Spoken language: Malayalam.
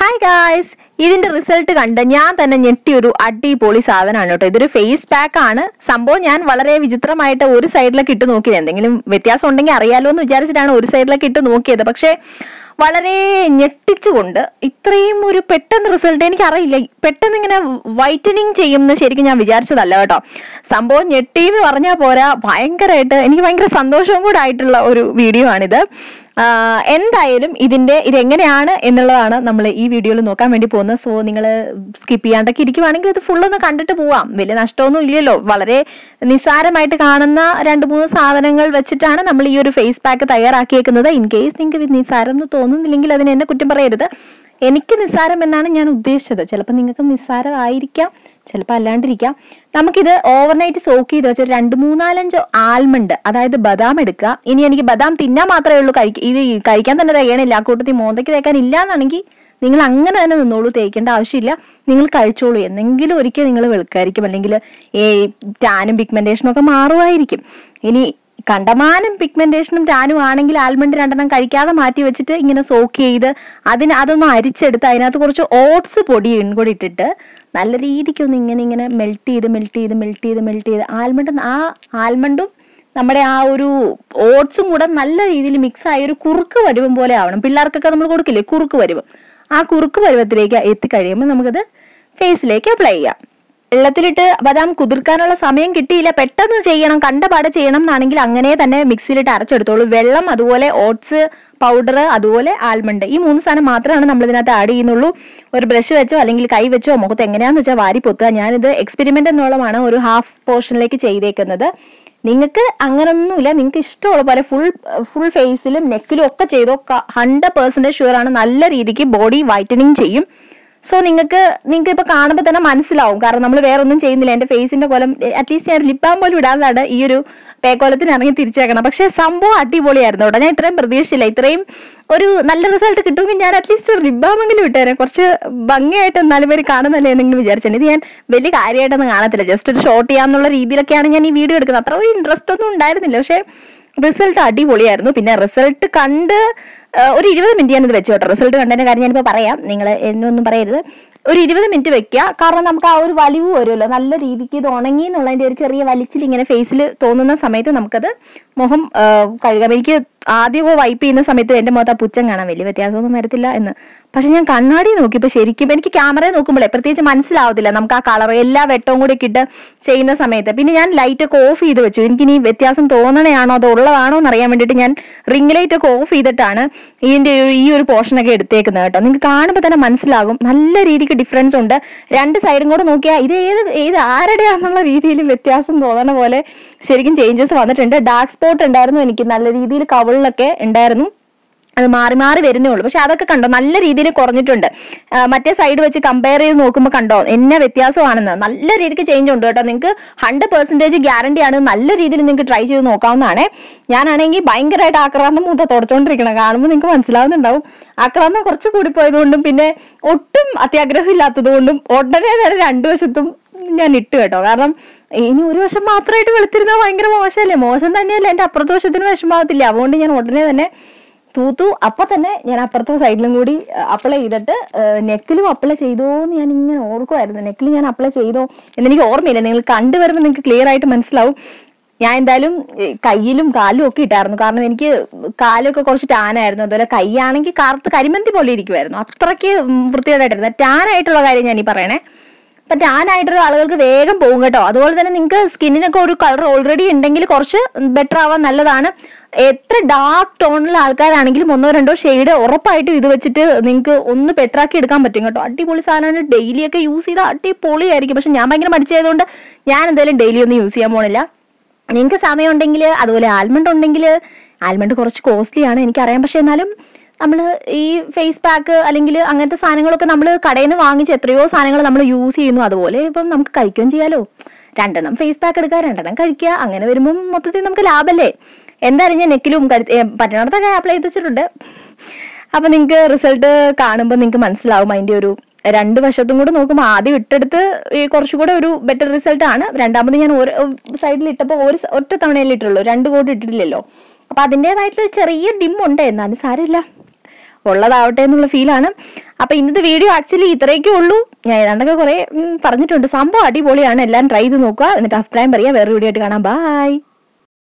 ഹായ് ഗായ്സ് ഇതിന്റെ റിസൾട്ട് കണ്ട് ഞാൻ തന്നെ ഞെട്ടിയ ഒരു അടിപൊളി സാധനമാണ് കേട്ടോ ഇതൊരു ഫേസ് പാക്ക് ആണ് സംഭവം ഞാൻ വളരെ വിചിത്രമായിട്ട് ഒരു സൈഡിലൊക്കെ ഇട്ട് നോക്കിയത് എന്തെങ്കിലും വ്യത്യാസം ഉണ്ടെങ്കിൽ അറിയാലോ എന്ന് വിചാരിച്ചിട്ടാണ് ഒരു സൈഡിലൊക്കെ ഇട്ട് നോക്കിയത് പക്ഷേ വളരെ ഞെട്ടിച്ചുകൊണ്ട് ഇത്രയും ഒരു പെട്ടെന്ന് റിസൾട്ട് എനിക്കറിയില്ല പെട്ടെന്ന് ഇങ്ങനെ വൈറ്റനിങ് ചെയ്യുമെന്ന് ശരിക്കും ഞാൻ വിചാരിച്ചതല്ല കേട്ടോ സംഭവം ഞെട്ടി എന്ന് പറഞ്ഞാൽ പോരാ ഭയങ്കരമായിട്ട് എനിക്ക് ഭയങ്കര സന്തോഷവും കൂടെ ആയിട്ടുള്ള ഒരു വീഡിയോ ആണിത് ആഹ് എന്തായാലും ഇതിന്റെ ഇതെങ്ങനെയാണ് എന്നുള്ളതാണ് നമ്മൾ ഈ വീഡിയോയിൽ നോക്കാൻ വേണ്ടി പോകുന്നത് സോ നിങ്ങൾ സ്കിപ്പ് ചെയ്യാണ്ടൊക്കെ ഇരിക്കുവാണെങ്കിൽ ഇത് ഫുൾ ഒന്ന് കണ്ടിട്ട് പോവാം വലിയ നഷ്ടമൊന്നും ഇല്ലല്ലോ വളരെ നിസ്സാരമായിട്ട് കാണുന്ന രണ്ട് മൂന്ന് സാധനങ്ങൾ വെച്ചിട്ടാണ് നമ്മൾ ഈ ഒരു ഫേസ് പാക്ക് തയ്യാറാക്കിയേക്കുന്നത് ഇൻ കേസ് നിങ്ങൾക്ക് ഇത് നിസ്സാരം എന്ന് തോന്നുന്നില്ലെങ്കിൽ അതിന് എന്നെ കുറ്റം പറയരുത് എനിക്ക് നിസ്സാരം എന്നാണ് ഞാൻ ഉദ്ദേശിച്ചത് ചിലപ്പോൾ നിങ്ങൾക്ക് നിസ്സാരമായിരിക്കാം ചിലപ്പോൾ അല്ലാണ്ടിരിക്കാം നമുക്കിത് ഓവർനൈറ്റ് സോക്ക് ചെയ്ത് വെച്ച് രണ്ട് മൂന്നാലഞ്ചോ ആൽമണ്ട് അതായത് ബദാം എടുക്കുക ഇനി എനിക്ക് ബദാം തിന്നാൻ മാത്രമേ ഉള്ളൂ കഴിക്ക ഇത് കഴിക്കാൻ തന്നെ തികയണില്ല ആ കൂട്ടത്തിൽ മോന്തയ്ക്ക് തേക്കാൻ ഇല്ല എന്നാണെങ്കിൽ നിങ്ങൾ അങ്ങനെ തന്നെ നിന്നോളൂ തേക്കേണ്ട ആവശ്യമില്ല നിങ്ങൾ കഴിച്ചോളൂ എന്നെങ്കിലും ഒരിക്കൽ നിങ്ങൾ വെളുക്കായിരിക്കും അല്ലെങ്കിൽ ഈ ടാനും പിഗ്മെന്റേഷനും ഒക്കെ മാറുമായിരിക്കും ഇനി കണ്ടമാനം പിഗ്മെന്റേഷനും ടാനും ആണെങ്കിൽ ആൽമണ്ട് രണ്ടെണ്ണം കഴിക്കാതെ മാറ്റി വെച്ചിട്ട് ഇങ്ങനെ സോക്ക് ചെയ്ത് അതിന് അതൊന്ന് അരിച്ചെടുത്ത് അതിനകത്ത് കുറച്ച് ഓട്സ് പൊടി കൂടി ഇട്ടിട്ട് നല്ല രീതിക്കൊന്ന് ഇങ്ങനെ ഇങ്ങനെ മെൽറ്റ് ചെയ്ത് മെൽറ്റ് ചെയ്ത് മെൽറ്റ് ചെയ്ത് മെൽറ്റ് ചെയ്ത് ആൽമണ്ട് ആ ആൽമണ്ടും നമ്മുടെ ആ ഒരു ഓട്സും കൂടെ നല്ല രീതിയിൽ മിക്സ് ആയ ഒരു കുറുക്ക് വടിവം പോലെ ആവണം പിള്ളേർക്കൊക്കെ നമ്മൾ കൊടുക്കില്ലേ കുറുക്ക് വടിവം ആ കുറുക്ക് പരുവത്തിലേക്ക് എത്തിക്കഴിയുമ്പോൾ നമുക്കത് ഫേസിലേക്ക് അപ്ലൈ ചെയ്യാം വെള്ളത്തിലിട്ട് ബദാം കുതിർക്കാനുള്ള സമയം കിട്ടിയില്ല പെട്ടെന്ന് ചെയ്യണം കണ്ടപാടെ ചെയ്യണം എന്നാണെങ്കിൽ അങ്ങനെ തന്നെ മിക്സിയിലിട്ട് അരച്ചെടുത്തോളൂ വെള്ളം അതുപോലെ ഓട്സ് പൗഡർ അതുപോലെ ആൽമണ്ട് ഈ മൂന്ന് സാധനം മാത്രമാണ് നമ്മൾ ഇതിനകത്ത് ആഡ് ചെയ്യുന്നുള്ളൂ ഒരു ബ്രഷ് വെച്ചോ അല്ലെങ്കിൽ കൈ വെച്ചോ മുഖത്ത് എങ്ങനെയാന്ന് വെച്ചാൽ വാരി പൊത്തുക ഞാനിത് എക്സ്പെരിമെന്റ് എന്നോളമാണ് ഒരു ഹാഫ് പോർഷനിലേക്ക് ചെയ്തേക്കുന്നത് നിങ്ങൾക്ക് അങ്ങനൊന്നുമില്ല നിങ്ങൾക്ക് ഇഷ്ടമുള്ള പോലെ ഫുൾ ഫുൾ ഫേസിലും നെക്കിലും ഒക്കെ ചെയ്തോ ഹൺഡ്രഡ് പെർസെൻറ്റേജ് ഷുവർ ആണ് നല്ല രീതിക്ക് ബോഡി വൈറ്റനിങ് ചെയ്യും സോ നിങ്ങൾക്ക് നിങ്ങൾക്ക് ഇപ്പൊ കാണുമ്പോൾ തന്നെ മനസ്സിലാവും കാരണം നമ്മൾ വേറെ ഒന്നും ചെയ്യുന്നില്ല എന്റെ ഫേസിന്റെ കോലം അറ്റ്ലീസ്റ്റ് ഞാൻ ലിപ്പാൻ പോലും ഇടാതാണ് ഈ ഒരു പേക്കോലത്തിന് ഇറങ്ങി തിരിച്ചേക്കണം പക്ഷേ സംഭവം അടിപൊളിയായിരുന്നു കേട്ടോ ഞാൻ ഇത്രയും പ്രതീക്ഷിച്ചില്ല ഇത്രയും ഒരു നല്ല റിസൾട്ട് കിട്ടുമെങ്കിൽ ഞാൻ അറ്റ്ലീസ്റ്റ് ഒരു ലിബാമെങ്കിലും ഇട്ടേനെ കുറച്ച് ഭംഗിയായിട്ട് എന്നാലും പേര് കാണുന്നല്ലേ എന്തെങ്കിലും വിചാരിച്ചു ഇത് ഞാൻ വലിയ കാര്യമായിട്ടൊന്നും കാണത്തില്ല ജസ്റ്റ് ഒരു ഷോർട്ട് ചെയ്യാന്നുള്ള രീതിയിലൊക്കെയാണ് ഞാൻ ഈ വീഡിയോ എടുക്കുന്നത് അത്ര ഒരു ഇൻട്രസ്റ്റ് ഒന്നും ഉണ്ടായിരുന്നില്ല പക്ഷേ റിസൾട്ട് അടിപൊളിയായിരുന്നു പിന്നെ റിസൾട്ട് കണ്ട് ആ, ഒരു ഇരുപത് മിനിറ്റ് ഞാനിത് വെച്ചു കേട്ടോ റിസൾട്ട് കണ്ടതിന്റെ കാര്യം ഞാനിപ്പോൾ പറയാം നിങ്ങൾ എന്നൊന്നും പറയരുത് ഒരു ഇരുപത് മിനിറ്റ് വെക്കുക കാരണം നമുക്ക് ആ ഒരു വലിവ് വരുമല്ലോ നല്ല രീതിക്ക് ഇത് ഉണങ്ങി എന്നുള്ളതിന്റെ ഒരു ചെറിയ വലിച്ചിൽ ഇങ്ങനെ ഫേസിൽ തോന്നുന്ന സമയത്ത് നമുക്കത് മുഖം ആ, കഴുകാം എനിക്ക് ആദ്യമൊക്കെ വൈപ്പ് ചെയ്യുന്ന സമയത്ത് എന്റെ മുഖത്ത് ആ പുച്ഛം കാണാൻ വലിയ വ്യത്യാസമൊന്നും വരത്തില്ല എന്ന് പക്ഷെ ഞാൻ കണ്ണാടി നോക്കിയപ്പോൾ ശരിക്കും എനിക്ക് ക്യാമറയെ നോക്കുമ്പോഴേ പ്രത്യേകിച്ച് മനസ്സിലാവത്തില്ല നമുക്ക് ആ കളർ എല്ലാ വെട്ടവും കൂടി ഒക്കെ ഇട്ട് ചെയ്യുന്ന സമയത്ത് പിന്നെ ഞാൻ ലൈറ്റ് ഒക്കെ ഓഫ് ചെയ്ത് വെച്ചു എനിക്ക് ഇനി വ്യത്യാസം തോന്നണയാണോ അതോ ഉള്ളതാണോ എന്ന് അറിയാൻ വേണ്ടിയിട്ട് ഞാൻ റിംഗ് ലൈറ്റ് ഒക്കെ ഓഫ് ചെയ്തിട്ടാണ് ഇതിന്റെ ഒരു- ഈ ഒരു പോർഷൻ ഒക്കെ എടുത്തേക്കുന്നത് കേട്ടോ നിങ്ങൾക്ക് കാണുമ്പോൾ തന്നെ മനസ്സിലാകും നല്ല രീതിക്ക് ഡിഫറൻസ് ഉണ്ട് രണ്ട് സൈഡും കൂടെ നോക്കിയാൽ ഇത് ഏത് ഏത് ആരുടെയാണെന്നുള്ള രീതിയിൽ വ്യത്യാസം തോന്നണ പോലെ ശരിക്കും ചേഞ്ചസ് വന്നിട്ടുണ്ട് ഡാർക്ക് സ്പോട്ട് ഉണ്ടായിരുന്നു എനിക്ക് നല്ല രീതിയിൽ കവിളിലൊക്കെ ഉണ്ടായിരുന്നു അത് മാറി മാറി വരുന്നേ ഉള്ളൂ പക്ഷെ അതൊക്കെ കണ്ടോ നല്ല രീതിയിൽ കുറഞ്ഞിട്ടുണ്ട് ആ, മറ്റേ സൈഡ് വെച്ച് കമ്പയർ ചെയ്ത് നോക്കുമ്പോൾ കണ്ടോ എന്നെ വ്യത്യാസമാണെന്ന് നല്ല രീതിക്ക് ചേഞ്ച് ഉണ്ട് കേട്ടോ നിങ്ങൾക്ക് ഹൺഡ്രഡ് പെർസെൻറ്റേജ് ഗ്യാരണ്ടി ആണ് നല്ല രീതിയിൽ നിങ്ങൾക്ക് ട്രൈ ചെയ്ത് നോക്കാവുന്നതാണ് ഞാനാണെങ്കിൽ ഭയങ്കരമായിട്ട് ആക്രാന്തം മൂത്ത തുടച്ചുകൊണ്ടിരിക്കണം കാണുമ്പോൾ നിങ്ങൾക്ക് മനസ്സിലാവുന്നുണ്ടാവും ആക്രാന്തം കുറച്ച് കൂടിപ്പോയതുകൊണ്ടും പിന്നെ ഒട്ടും അത്യാഗ്രഹം ഇല്ലാത്തത് കൊണ്ടും ഉടനെ തന്നെ രണ്ടു വശത്തും ഞാൻ ഇട്ടു കേട്ടോ കാരണം ഇനി ഒരു വശം മാത്രമായിട്ട് വെളുത്തിരുന്നാൽ ഭയങ്കര മോശമല്ലേ മോശം തന്നെയല്ല എൻ്റെ അപ്പുറത്തെ വശത്തിന് വിഷമാകത്തില്ല അതുകൊണ്ട് ഞാൻ ഉടനെ തന്നെ തൂത്തു അപ്പൊ തന്നെ ഞാൻ അപ്പുറത്തെ സൈഡിലും കൂടി അപ്ലൈ ചെയ്തിട്ട് നെക്കിലും അപ്ലൈ ചെയ്തോ എന്ന് ഞാൻ ഇങ്ങനെ ഓർക്കുമായിരുന്നു നെക്കിൽ ഞാൻ അപ്ലൈ ചെയ്തോ എന്നെനിക്ക് ഓർമ്മയില്ല നിങ്ങൾ കണ്ടുവരുമ്പോൾ നിങ്ങൾക്ക് ക്ലിയർ ആയിട്ട് മനസ്സിലാവും ഞാൻ എന്തായാലും ഏ, കയ്യിലും കാലും ഒക്കെ ഇട്ടായിരുന്നു കാരണം എനിക്ക് കാലൊക്കെ കുറച്ച് ടാനായിരുന്നു അതുപോലെ കൈയാണെങ്കിൽ കറുത്ത് കരിമന്തി പോലെ ഇരിക്കുമായിരുന്നു അത്രയ്ക്ക് വൃത്തികേടായിട്ടായിരുന്നു ടാൻ ആയിട്ടുള്ള കാര്യം ഞാൻ ഈ പറയണേ അപ്പൊ ടാൻ ആയിട്ടുള്ള ആളുകൾക്ക് വേഗം പോകും കേട്ടോ അതുപോലെ തന്നെ നിങ്ങൾക്ക് സ്കിന്നിനൊക്കെ ഒരു കളർ ഓൾറെഡി ഉണ്ടെങ്കിൽ കുറച്ച് ബെറ്റർ ആവാൻ നല്ലതാണ് എത്ര ഡാർക്ക് ടോണിലുള്ള ആൾക്കാരാണെങ്കിലും ഒന്നോ രണ്ടോ ഷെയ്ഡ് ഉറപ്പായിട്ടും ഇത് വെച്ചിട്ട് നിങ്ങൾക്ക് ഒന്ന് better ആക്കി എടുക്കാൻ പറ്റും കേട്ടോ അടിപൊളി സാധനമാണ് ഡെയിലി ഒക്കെ യൂസ് ചെയ്താൽ അടിപൊളിയായിരിക്കും പക്ഷെ ഞാൻ ഭയങ്കര മടിച്ചതുകൊണ്ട് ഞാൻ എന്തായാലും ഡെയിലി ഒന്നും യൂസ് ചെയ്യാൻ പോണില്ല നിങ്ങൾക്ക് സമയം ഉണ്ടെങ്കിൽ അതുപോലെ ആൽമണ്ട് ഉണ്ടെങ്കിൽ ആൽമണ്ട് കുറച്ച് കോസ്റ്റ്ലി ആണ് എനിക്കറിയാം പക്ഷെ എന്നാലും നമ്മൾ ഈ ഫേസ് പാക്ക് അല്ലെങ്കിൽ അങ്ങനത്തെ സാധനങ്ങളൊക്കെ നമ്മൾ കടയിൽ നിന്ന് വാങ്ങിച്ച് എത്രയോ സാധനങ്ങൾ നമ്മൾ യൂസ് ചെയ്യുന്നു അതുപോലെ ഇപ്പം നമുക്ക് കഴിക്കുകയും ചെയ്യാലോ രണ്ടെണ്ണം ഫേസ് പാക്ക് എടുക്കുക രണ്ടെണ്ണം കഴിക്കുക അങ്ങനെ വരുമ്പം മൊത്തത്തിൽ നമുക്ക് ലാഭല്ലേ എന്തായാലും ഞാൻ നെക്കിലും കരുത്ത് ഏ, പറ്റുന്നിടത്തൊക്കെ അപ്ലൈ ചെയ്ത് വെച്ചിട്ടുണ്ട് അപ്പൊ നിങ്ങൾക്ക് റിസൾട്ട് കാണുമ്പോൾ നിങ്ങൾക്ക് മനസ്സിലാവും അതിന്റെ ഒരു രണ്ട് വശത്തും കൂടെ നോക്കുമ്പോൾ ആദ്യം ഇട്ടെടുത്ത് ഈ കുറച്ചുകൂടെ ഒരു ബെറ്റർ റിസൾട്ട് ആണ് രണ്ടാമത് ഞാൻ ഒരു സൈഡിൽ ഇട്ടപ്പോൾ ഒരു സ- ഒറ്റ തവണയല്ലേ ഇട്ടുള്ളൂ രണ്ട് കോട്ട് ഇട്ടിട്ടില്ലല്ലോ അപ്പൊ അതിൻ്റെതായിട്ടുള്ള ചെറിയ ഡിം ഉണ്ട് എന്നാലും സാരമില്ല ഉള്ളതാവട്ടെ എന്നുള്ള ഫീലാണ് അപ്പൊ ഇന്നത്തെ വീഡിയോ ആക്ച്വലി ഇത്രയൊക്കെ ഉള്ളൂ ഞാൻ ഏതാണ്ടൊക്കെ കുറെ ഉം, പറഞ്ഞിട്ടുണ്ട് സംഭവം അടിപൊളിയാണ് എല്ലാം ട്രൈ ചെയ്ത് നോക്കുക എന്നിട്ട് അഭിപ്രായം പറയാം വേറെ വീഡിയോ ആയിട്ട് കാണാം ബൈ